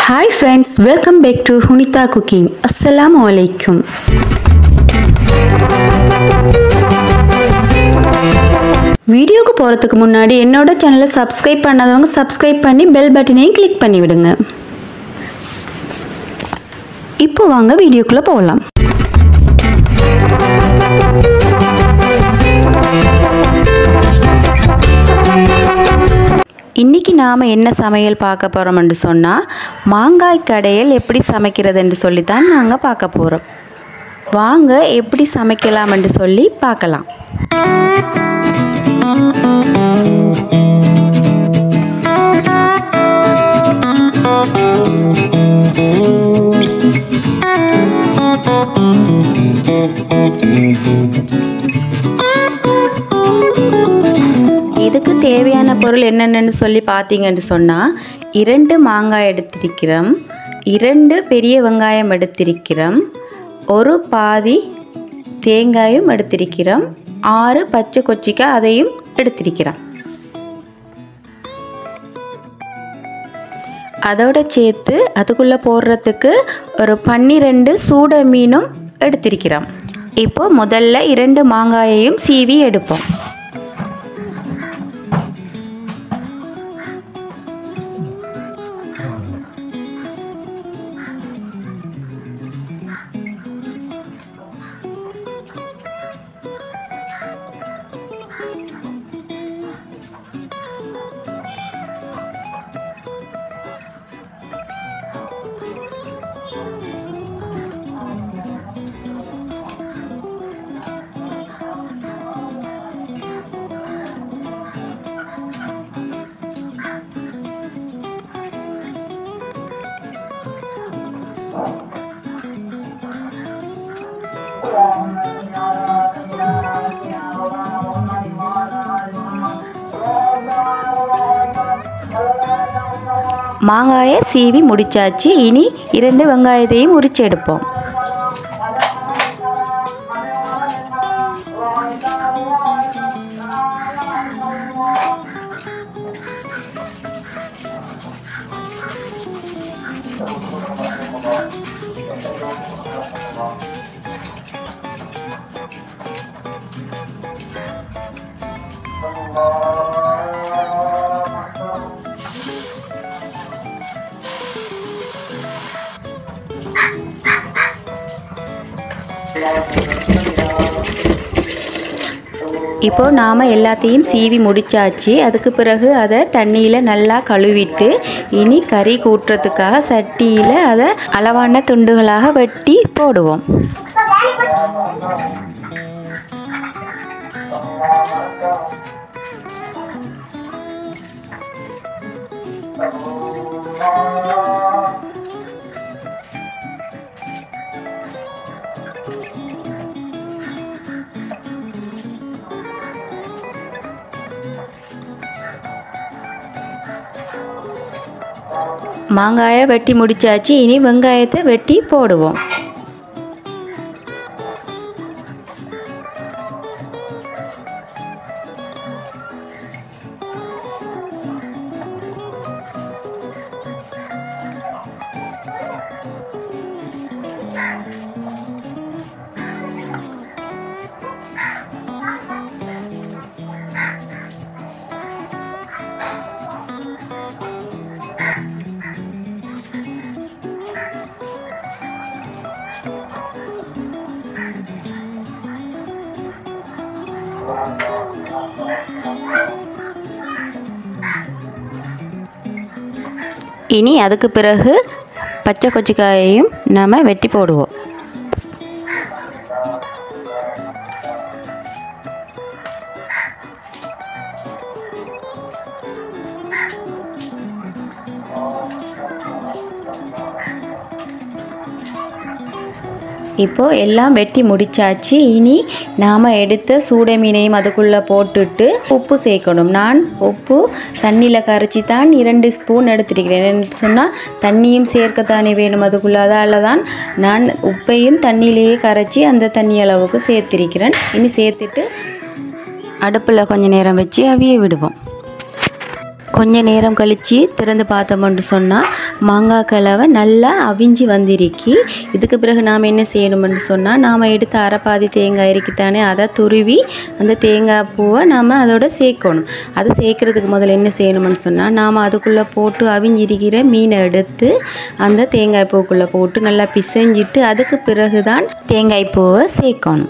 hi friends welcome back to Hunitha cooking அஸ்ஸலாமு அலைக்கும் வீடியோக்கு போகிறதுக்கு முன்னாடி என்னோட சேனலை சப்ஸ்கிரைப் பண்ணாதவங்க சப்ஸ்கிரைப் பண்ணி பெல் பட்டனையும் கிளிக் பண்ணி விடுங்க இப்போ வாங்க வீடியோக்குள்ளே போகலாம் இன்றைக்கி நாம் என்ன சமையல் பார்க்க போகிறோம்னு சொன்னால் மாங்காய் கடையல் எப்படி சமைக்கிறதுன்னு சொல்லி தான் நாங்கள் பார்க்க போகிறோம் வாங்க எப்படி சமைக்கலாம்னு சொல்லி பார்க்கலாம் இதுக்கு தேவையான பொருள் என்னென்னு சொல்லி பார்த்தீங்கன்னு சொன்னால் இரண்டு மாங்காய் எடுத்திருக்கிறோம் இரண்டு பெரிய வெங்காயம் எடுத்திருக்கிறோம் ஒரு பாதி தேங்காயும் எடுத்திருக்கிறோம் ஆறு பச்சை கொச்சிக்காய் அதையும் எடுத்திருக்கிறோம் அதோட சேர்த்து அதுக்குள்ளே போடுறதுக்கு ஒரு பன்னிரெண்டு சூட மீனும் எடுத்திருக்கிறோம் இப்போ முதல்ல இரண்டு மாங்காயையும் சீவி எடுப்போம் மாங்காயை சீவி முடிச்சாச்சு இனி இரண்டு வெங்காயத்தையும் உரிச்சு எடுப்போம் இப்போ நாம் எல்லாத்தையும் சீவி முடிச்சாச்சு அதுக்கு பிறகு அதை தண்ணியில் நல்லா கழுவிட்டு இனி கறி கூட்டுறதுக்காக சட்டியில் அதை அளவான துண்டுகளாக வெட்டி போடுவோம் மாங்காயை வெட்டி முடிச்சாச்சு இனி வெங்காயத்தை வெட்டி போடுவோம் இனி அதுக்கு பிறகு பச்சை கொச்சிக்காயையும் நாம் வெட்டி போடுவோம் இப்போது எல்லாம் வெட்டி முடிச்சாச்சு இனி நாம் எடுத்த சூட மீனையும் அதுக்குள்ளே போட்டுட்டு உப்பு சேர்க்கணும் நான் உப்பு தண்ணியில் கரைச்சி தான் இரண்டு ஸ்பூன் எடுத்துருக்கிறேன் என்னென்னு சொன்னால் தண்ணியும் சேர்க்கத்தானே வேணும் அதுக்குள்ளே அதால் தான் நான் உப்பையும் தண்ணியிலேயே கரைச்சி அந்த தண்ணி அளவுக்கு சேர்த்திருக்கிறேன் இனி சேர்த்துட்டு அடுப்பில் கொஞ்சம் நேரம் வச்சு அவிய விடுவோம் கொஞ்ச நேரம் கழித்து திறந்து பார்த்தோம்னு சொன்னால் மாங்காய் கலவை நல்லா அவிஞ்சு வந்திருக்கி இதுக்கு பிறகு நாம் என்ன செய்யணும்னு சொன்னால் நாம் எடுத்த அரைப்பாதி தேங்காய் இருக்குத்தானே அதை துருவி அந்த தேங்காய் பூவை நாம் அதோட சேர்க்கணும் அது சேர்க்கறதுக்கு முதல்ல என்ன செய்யணும்னு சொன்னால் நாம் அதுக்குள்ளே போட்டு அவிஞ்சிருக்கிற மீனை எடுத்து அந்த தேங்காய் பூக்குள்ளே போட்டு நல்லா பிசைஞ்சிட்டு அதுக்கு பிறகு தான் தேங்காய் பூவை சேர்க்கணும்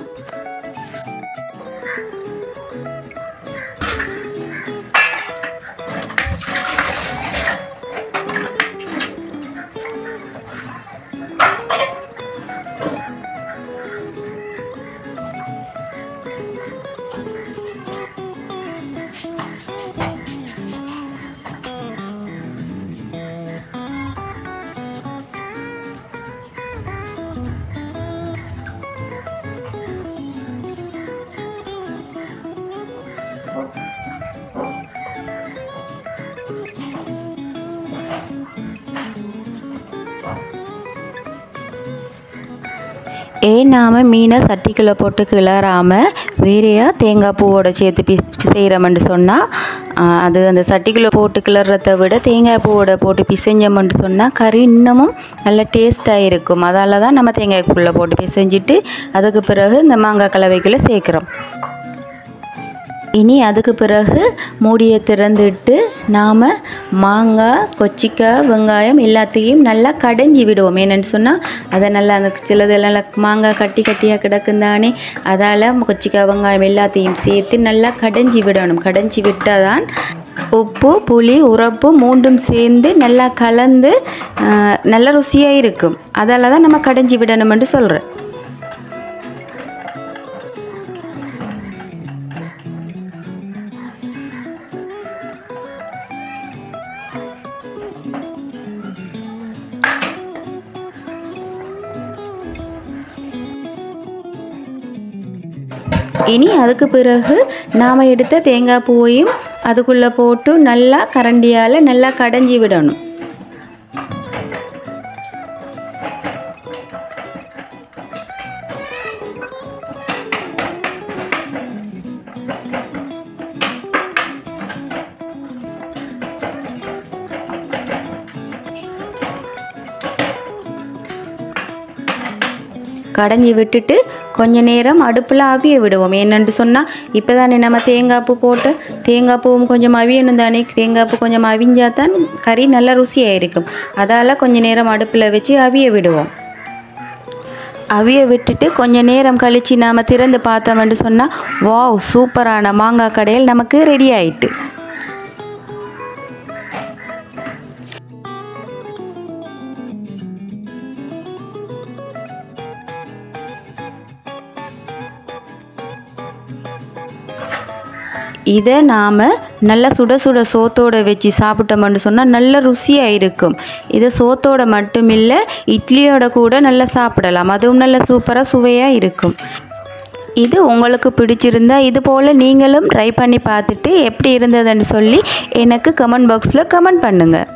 ஏன் நாம் மீனை சட்டிக்குள்ளே போட்டு கிளறாமல் வேறையா தேங்காய் பூவோட சேர்த்து பி செய்கிறோம்னு சொன்னால் அது அந்த சட்டிக்குள்ளே போட்டு கிளறதை விட தேங்காய் பூவோட போட்டு பிசைஞ்சோம்னு சொன்னால் கறி இன்னமும் நல்ல டேஸ்ட்டாக இருக்கும் அதால் தான் நம்ம தேங்காய்க்குள்ளே போட்டு பிசைஞ்சிட்டு அதுக்கு பிறகு இந்த மாங்காய் கலவைக்குள்ளே சேர்க்குறோம் இனி அதுக்கு பிறகு மூடியை திறந்துட்டு நாம் மாங்காய் கொச்சிக்காய் வெங்காயம் எல்லாத்தையும் நல்லா கடைஞ்சி விடுவோம் என்னென்னு சொன்னால் அதை நல்லா அந்த சிலதெல்லாம் மாங்காய் கட்டி கட்டியாக கிடக்கும் தானே அதால் கொச்சிக்காய் வெங்காயம் எல்லாத்தையும் சேர்த்து நல்லா கடைஞ்சி விடணும் கடைஞ்சி விட்டால் தான் உப்பு புளி உரப்பு மூண்டும் சேர்ந்து நல்லா கலந்து நல்ல ருசியாக இருக்கும் அதால் தான் நம்ம கடைஞ்சி விடணும்னு சொல்கிறேன் இனி அதுக்கு பிறகு நாம் எடுத்த தேங்காய் பூவையும் அதுக்குள்ளே போட்டு நல்லா கரண்டியால் நல்லா கடைஞ்சி விடணும் கடைஞ்சி விட்டுட்டு கொஞ்ச நேரம் அடுப்பில் அவிய விடுவோம் என்னென்னு சொன்னால் இப்போ தானே நம்ம தேங்காய் பூ போட்டு தேங்காய் பூவும் கொஞ்சம் அவியணும் தானே தேங்காய் பூ கொஞ்சம் அவிஞ்சா தான் கறி நல்ல ருசியாக இருக்கும் அதால் கொஞ்ச நேரம் அடுப்பில் வச்சு அவிய விடுவோம் அவிய விட்டுட்டு கொஞ்ச நேரம் கழித்து நாம் திறந்து பார்த்தோம்னு சொன்னால் வாவ் சூப்பரான மாங்காய் கடையில் நமக்கு ரெடி ஆயிட்டு இதை நாம் நல்லா சுட சுட சோத்தோட வச்சு சாப்பிட்டோம்னு சொன்னால் நல்ல ருசியாக இருக்கும் இதை சோத்தோட மட்டும் இல்லை இட்லியோட கூட நல்லா சாப்பிடலாம் அதுவும் நல்ல சூப்பராக சுவையாக இருக்கும் இது உங்களுக்கு பிடிச்சிருந்தா இது போல் நீங்களும் ட்ரை பண்ணி பார்த்துட்டு எப்படி இருந்ததுன்னு சொல்லி எனக்கு கமெண்ட் பாக்ஸில் கமெண்ட் பண்ணுங்கள்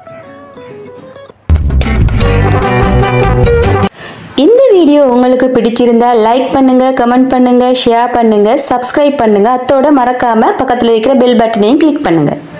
இந்த வீடியோ உங்களுக்கு பிடிச்சிருந்தா லைக் பண்ணுங்க கமெண்ட் பண்ணுங்க ஷேர் பண்ணுங்க சப்ஸ்கிரைப் பண்ணுங்க அத்தோட மறக்காம பக்கத்தில் இருக்கிற பெல் பட்டனையும் கிளிக் பண்ணுங்க